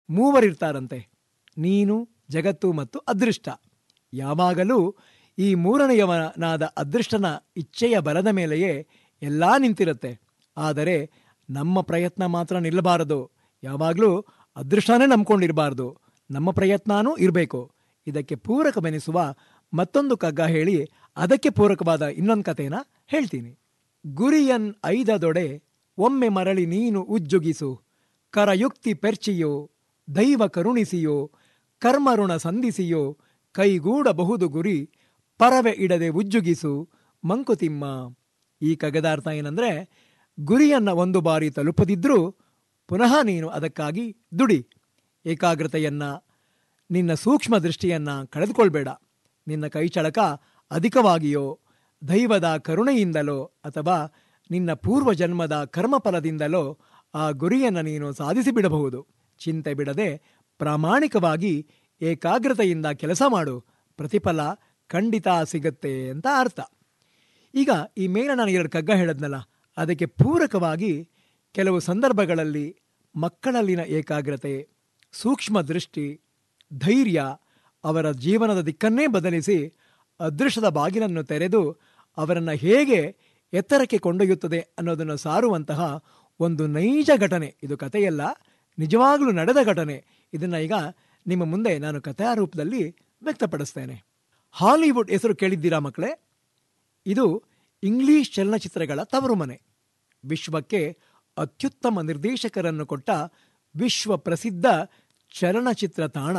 ಮೂವರಿರ್ತಾರಂತೆ ನೀನು ಜಗತ್ತು ಮತ್ತು ಅದೃಷ್ಟ ಯಾವಾಗಲೂ ಈ ಮೂರನೆಯವನಾದ ಅದೃಷ್ಟನ ಇಚ್ಛೆಯ ಬಲದ ಮೇಲೆಯೇ ಎಲ್ಲ ನಿಂತಿರುತ್ತೆ ಆದರೆ ನಮ್ಮ ಪ್ರಯತ್ನ ಮಾತ್ರ ನಿಲ್ಲಬಾರದು ಯಾವಾಗಲೂ ಅದೃಷ್ಟನೇ ನಂಬ್ಕೊಂಡಿರಬಾರ್ದು ನಮ್ಮ ಪ್ರಯತ್ನನೂ ಇರಬೇಕು ಇದಕ್ಕೆ ಪೂರಕವೆನಿಸುವ ಮತ್ತೊಂದು ಕಗ್ಗ ಹೇಳಿ ಅದಕ್ಕೆ ಪೂರಕವಾದ ಇನ್ನೊಂದು ಕಥೆನ ಹೇಳ್ತೀನಿ ಗುರಿಯನ್ ಐದದೊಡೆ ಒಮ್ಮೆ ಮರಳಿ ನೀನು ಉಜ್ಜುಗಿಸು ಕರಯುಕ್ತಿ ಪೆರ್ಚಿಯೋ ದೈವ ಕರುಣಿಸಿಯೋ ಕರ್ಮಋಣ ಸಂಧಿಸಿಯೋ ಕೈಗೂಡಬಹುದು ಗುರಿ ಪರವೆ ಇಡದೆ ಉಜ್ಜುಗಿಸು ಮಂಕುತಿಮ್ಮ ಈ ಕಗ್ಗದಾರ್ಥ ಏನಂದ್ರೆ ಗುರಿಯನ್ನ ಒಂದು ಬಾರಿ ತಲುಪದಿದ್ರೂ ಪುನಃ ನೀನು ಅದಕ್ಕಾಗಿ ದುಡಿ ಏಕಾಗ್ರತೆಯನ್ನ ನಿನ್ನ ಸೂಕ್ಷ್ಮ ದೃಷ್ಟಿಯನ್ನ ಕಳೆದುಕೊಳ್ಬೇಡ ನಿನ್ನ ಕೈಚಳಕ ಅಧಿಕವಾಗಿಯೋ ದೈವದ ಕರುಣೆಯಿಂದಲೋ ಅಥವಾ ನಿನ್ನ ಪೂರ್ವ ಜನ್ಮದ ಕರ್ಮಫಲದಿಂದಲೋ ಆ ಗುರಿಯನ್ನು ನೀನು ಸಾಧಿಸಿ ಬಿಡಬಹುದು ಚಿಂತೆ ಬಿಡದೆ ಪ್ರಾಮಾಣಿಕವಾಗಿ ಏಕಾಗ್ರತೆಯಿಂದ ಕೆಲಸ ಮಾಡು ಪ್ರತಿಫಲ ಖಂಡಿತ ಸಿಗುತ್ತೆ ಅಂತ ಅರ್ಥ ಈಗ ಈ ಮೇಲೆ ನಾನು ಎರಡು ಕಗ್ಗ ಹೇಳದ್ನಲ್ಲ ಅದಕ್ಕೆ ಪೂರಕವಾಗಿ ಕೆಲವು ಸಂದರ್ಭಗಳಲ್ಲಿ ಮಕ್ಕಳಲ್ಲಿನ ಏಕಾಗ್ರತೆ ಸೂಕ್ಷ್ಮ ದೃಷ್ಟಿ ಧೈರ್ಯ ಅವರ ಜೀವನದ ದಿಕ್ಕನ್ನೇ ಬದಲಿಸಿ ಅದೃಷ್ಟದ ಬಾಗಿಲನ್ನು ತೆರೆದು ಅವರನ್ನು ಹೇಗೆ ಎತ್ತರಕ್ಕೆ ಕೊಂಡೊಯ್ಯುತ್ತದೆ ಅನ್ನೋದನ್ನು ಸಾರುವಂತಹ ಒಂದು ನೈಜ ಘಟನೆ ಇದು ಕಥೆಯಲ್ಲ ನಿಜವಾಗ್ಲೂ ನಡೆದ ಘಟನೆ ಇದನ್ನು ಈಗ ನಿಮ್ಮ ಮುಂದೆ ನಾನು ಕಥೆಯ ರೂಪದಲ್ಲಿ ವ್ಯಕ್ತಪಡಿಸ್ತೇನೆ ಹಾಲಿವುಡ್ ಹೆಸರು ಕೇಳಿದ್ದೀರಾ ಮಕ್ಕಳೇ ಇದು ಇಂಗ್ಲಿಷ್ ಚಲನಚಿತ್ರಗಳ ತವರು ಮನೆ ವಿಶ್ವಕ್ಕೆ ಅತ್ಯುತ್ತಮ ನಿರ್ದೇಶಕರನ್ನು ಕೊಟ್ಟ ವಿಶ್ವ ಪ್ರಸಿದ್ಧ ಚಲನಚಿತ್ರ ತಾಣ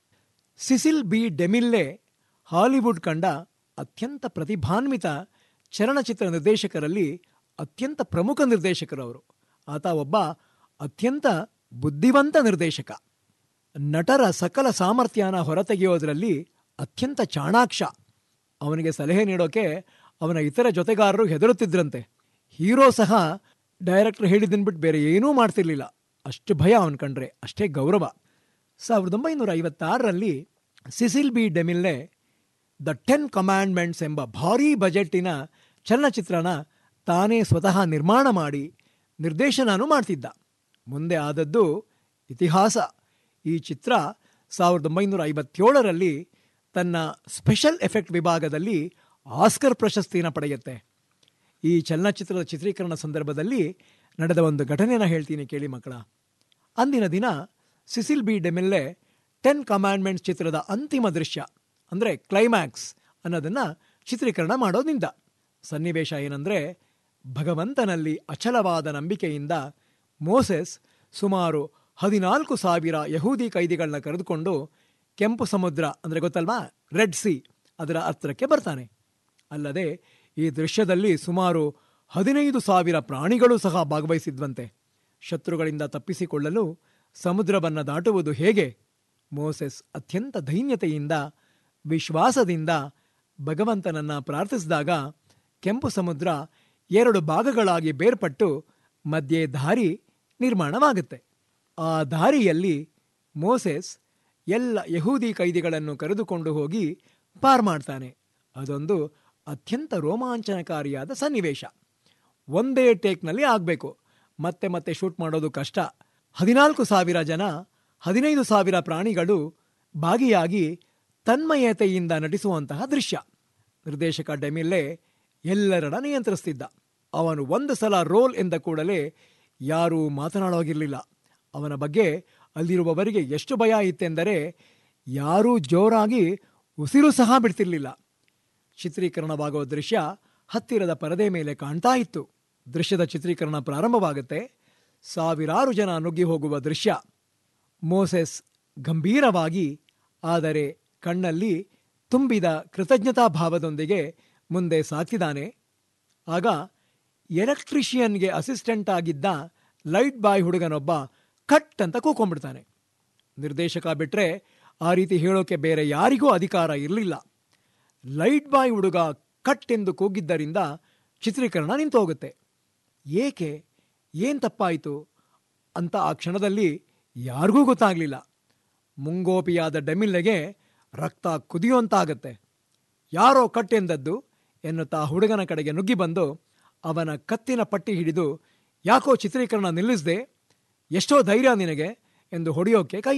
ಸಿಸಿಲ್ ಬಿ ಡೆಮಿಲ್ಲೆ ಹಾಲಿವುಡ್ ಕಂಡ ಅತ್ಯಂತ ಪ್ರತಿಭಾನ್ವಿತ ಚಲನಚಿತ್ರ ನಿರ್ದೇಶಕರಲ್ಲಿ ಅತ್ಯಂತ ಪ್ರಮುಖ ನಿರ್ದೇಶಕರವರು ಆತ ಒಬ್ಬ ಅತ್ಯಂತ ಬುದ್ಧಿವಂತ ನಿರ್ದೇಶಕ ನಟರ ಸಕಲ ಸಾಮರ್ಥ್ಯನ ಹೊರತೆಗೆಯೋದ್ರಲ್ಲಿ ಅತ್ಯಂತ ಚಾಣಾಕ್ಷ ಅವನಿಗೆ ಸಲಹೆ ನೀಡೋಕೆ ಅವನ ಇತರ ಜೊತೆಗಾರರು ಹೆದರುತ್ತಿದ್ರಂತೆ ಹೀರೋ ಸಹ ಡೈರೆಕ್ಟರ್ ಹೇಳಿದ್ದನ್ ಬಿಟ್ಟು ಬೇರೆ ಏನೂ ಮಾಡ್ತಿರ್ಲಿಲ್ಲ ಅಷ್ಟು ಭಯ ಅವನ್ ಕಂಡ್ರೆ ಅಷ್ಟೇ ಗೌರವ ಸಾವಿರದ ಒಂಬೈನೂರ ಐವತ್ತಾರರಲ್ಲಿ Cecil B DeMille The Ten Commandments ಎಂಬ ಭಾರೀ ಬಜೆಟ್ಟಿನ ಚಲನಚಿತ್ರನ ತಾನೇ ಸ್ವತಃ ನಿರ್ಮಾಣ ಮಾಡಿ ನಿರ್ದೇಶನನೂ ಮಾಡ್ತಿದ್ದ ಮುಂದೆ ಆದದ್ದು ಇತಿಹಾಸ ಈ ಚಿತ್ರ ಸಾವಿರದ ಒಂಬೈನೂರ ಐವತ್ತೇಳರಲ್ಲಿ ತನ್ನ ಸ್ಪೆಷಲ್ ಎಫೆಕ್ಟ್ ವಿಭಾಗದಲ್ಲಿ ಆಸ್ಕರ್ ಪ್ರಶಸ್ತಿನ ಪಡೆಯುತ್ತೆ ಈ ಚಲನಚಿತ್ರದ ಚಿತ್ರೀಕರಣ ಸಂದರ್ಭದಲ್ಲಿ ನಡೆದ ಒಂದು ಘಟನೆನ ಹೇಳ್ತೀನಿ ಕೇಳಿ ಮಕ್ಕಳ ಅಂದಿನ ದಿನ Cecil B DeMille Ten Commandments ಚಿತ್ರದ ಅಂತಿಮ ದೃಶ್ಯ ಅಂದರೆ ಕ್ಲೈಮ್ಯಾಕ್ಸ್ ಅನ್ನೋದನ್ನ ಚಿತ್ರೀಕರಣ ಮಾಡೋದ್ನಿಂದ ಸನ್ನಿವೇಶ ಏನಂದ್ರೆ ಭಗವಂತನಲ್ಲಿ ಅಚಲವಾದ ನಂಬಿಕೆಯಿಂದ ಮೋಸೆಸ್ ಸುಮಾರು ಹದಿನಾಲ್ಕು ಸಾವಿರ ಯಹೂದಿ ಕೈದಿಗಳನ್ನ ಕರೆದುಕೊಂಡು ಕೆಂಪು ಸಮುದ್ರ ಅಂದರೆ ಗೊತ್ತಲ್ವಾ ರೆಡ್ ಸಿ ಅದರ ಹತ್ರಕ್ಕೆ ಬರ್ತಾನೆ ಅಲ್ಲದೆ ಈ ದೃಶ್ಯದಲ್ಲಿ ಸುಮಾರು ಹದಿನೈದು ಸಾವಿರ ಪ್ರಾಣಿಗಳು ಸಹ ಭಾಗವಹಿಸಿದ್ವಂತೆ ಶತ್ರುಗಳಿಂದ ತಪ್ಪಿಸಿಕೊಳ್ಳಲು ಸಮುದ್ರವನ್ನು ದಾಟುವುದು ಹೇಗೆ ಮೋಸೆಸ್ ಅತ್ಯಂತ ದೈನ್ಯತೆಯಿಂದ ವಿಶ್ವಾಸದಿಂದ ಭಗವಂತನನ್ನ ಪ್ರಾರ್ಥಿಸಿದಾಗ ಕೆಂಪು ಸಮುದ್ರ ಎರಡು ಭಾಗಗಳಾಗಿ ಬೇರ್ಪಟ್ಟು ಮಧ್ಯೆ ದಾರಿ ನಿರ್ಮಾಣವಾಗುತ್ತೆ ಆ ದಾರಿಯಲ್ಲಿ ಮೋಸೆಸ್ ಎಲ್ಲ ಯಹೂದಿ ಕೈದಿಗಳನ್ನು ಕರೆದುಕೊಂಡು ಹೋಗಿ ಪಾರ್ ಮಾಡ್ತಾನೆ ಅದೊಂದು ಅತ್ಯಂತ ರೋಮಾಂಚನಕಾರಿಯಾದ ಸನ್ನಿವೇಶ ಒಂದೇ ಟೇಕ್ನಲ್ಲಿ ಆಗಬೇಕು ಮತ್ತೆ ಮತ್ತೆ ಶೂಟ್ ಮಾಡೋದು ಕಷ್ಟ ಹದಿನಾಲ್ಕು ಸಾವಿರ ಜನ ಹದಿನೈದು ಸಾವಿರ ಪ್ರಾಣಿಗಳು ಭಾಗಿಯಾಗಿ ತನ್ಮಯತೆಯಿಂದ ನಟಿಸುವಂತಹ ದೃಶ್ಯ ನಿರ್ದೇಶಕ ಡೆಮಿಲ್ಲೆ ಎಲ್ಲರನ್ನ ನಿಯಂತ್ರಿಸ್ತಿದ್ದ ಅವನು ಒಂದು ಸಲ ರೋಲ್ ಎಂದ ಕೂಡಲೇ ಯಾರೂ ಮಾತನಾಡೋಗಿರಲಿಲ್ಲ ಅವನ ಬಗ್ಗೆ ಅಲ್ಲಿರುವವರಿಗೆ ಎಷ್ಟು ಭಯ ಇತ್ತೆಂದರೆ ಯಾರೂ ಜೋರಾಗಿ ಉಸಿರು ಸಹ ಬಿಡ್ತಿರ್ಲಿಲ್ಲ ಚಿತ್ರೀಕರಣವಾಗುವ ದೃಶ್ಯ ಹತ್ತಿರದ ಪರದೆ ಮೇಲೆ ಕಾಣ್ತಾ ಇತ್ತು ದೃಶ್ಯದ ಚಿತ್ರೀಕರಣ ಪ್ರಾರಂಭವಾಗುತ್ತೆ ಸಾವಿರಾರು ಜನ ನುಗ್ಗಿ ಹೋಗುವ ದೃಶ್ಯ ಮೋಸೆಸ್ ಗಂಭೀರವಾಗಿ ಆದರೆ ಕಣ್ಣಲ್ಲಿ ತುಂಬಿದ ಕೃತಜ್ಞತಾ ಭಾವದೊಂದಿಗೆ ಮುಂದೆ ಸಾಗ್ತಿದ್ದಾನೆ ಆಗ ಎಲೆಕ್ಟ್ರಿಷಿಯನ್ಗೆ ಅಸಿಸ್ಟೆಂಟ್ ಆಗಿದ್ದ ಲೈಟ್ ಬಾಯ್ ಹುಡುಗನೊಬ್ಬ ಕಟ್ ಅಂತ ಕೂಕೊಂಡ್ಬಿಡ್ತಾನೆ ನಿರ್ದೇಶಕ ಬಿಟ್ರೆ ಆ ರೀತಿ ಹೇಳೋಕೆ ಬೇರೆ ಯಾರಿಗೂ ಅಧಿಕಾರ ಇರಲಿಲ್ಲ ಲೈಟ್ ಬಾಯ್ ಹುಡುಗ ಕಟ್ ಎಂದು ಕೂಗಿದ್ದರಿಂದ ಚಿತ್ರೀಕರಣ ನಿಂತು ಹೋಗುತ್ತೆ ಏಕೆ ಏನ್ ತಪ್ಪಾಯಿತು ಅಂತ ಆ ಕ್ಷಣದಲ್ಲಿ ಯಾರಿಗೂ ಗೊತ್ತಾಗಲಿಲ್ಲ ಮುಂಗೋಪಿಯಾದ ಡೆಮಿಲ್ಲೆಗೆ ರಕ್ತ ಕುದಿಯುವಂತಾಗತ್ತೆ ಯಾರೋ ಕಟ್ ಎಂದದ್ದು ಎನ್ನುತ್ತಾ ಹುಡುಗನ ಕಡೆಗೆ ನುಗ್ಗಿ ಬಂದು ಅವನ ಕತ್ತಿನ ಪಟ್ಟಿ ಹಿಡಿದು ಯಾಕೋ ಚಿತ್ರೀಕರಣ ನಿಲ್ಲಿಸದೆ ಎಷ್ಟೋ ಧೈರ್ಯ ನಿನಗೆ ಎಂದು ಹೊಡೆಯೋಕೆ ಕೈ